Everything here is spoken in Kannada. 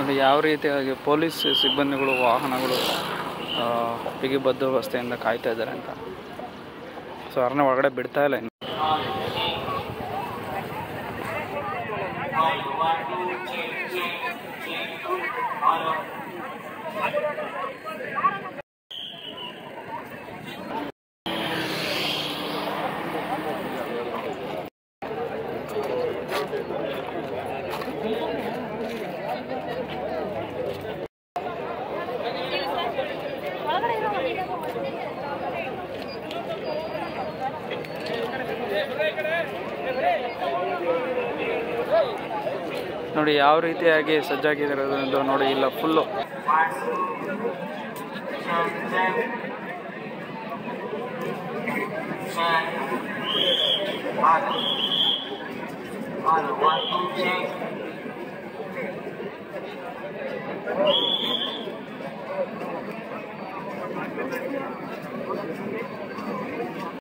ನೋಡಿ ಯಾವ ರೀತಿಯಾಗಿ ಪೊಲೀಸ್ ಸಿಬ್ಬಂದಿಗಳು ವಾಹನಗಳು ಆ, ಬಿಗಿ ಬಂದೋಬಸ್ತೆಯಿಂದ ಕಾಯ್ತಾ ಇದ್ದಾರೆ ಅಂತ ಸೊ ಅರಣ್ಯ ಒಳಗಡೆ ಬಿಡ್ತಾ ಇಲ್ಲ ಇನ್ನು ನೋಡಿ ಯಾವ ರೀತಿಯಾಗಿ ಸಜ್ಜಾಗಿರೋದು ನೋಡಿ ಇಲ್ಲ ಫುಲ್ಲು One, two, three.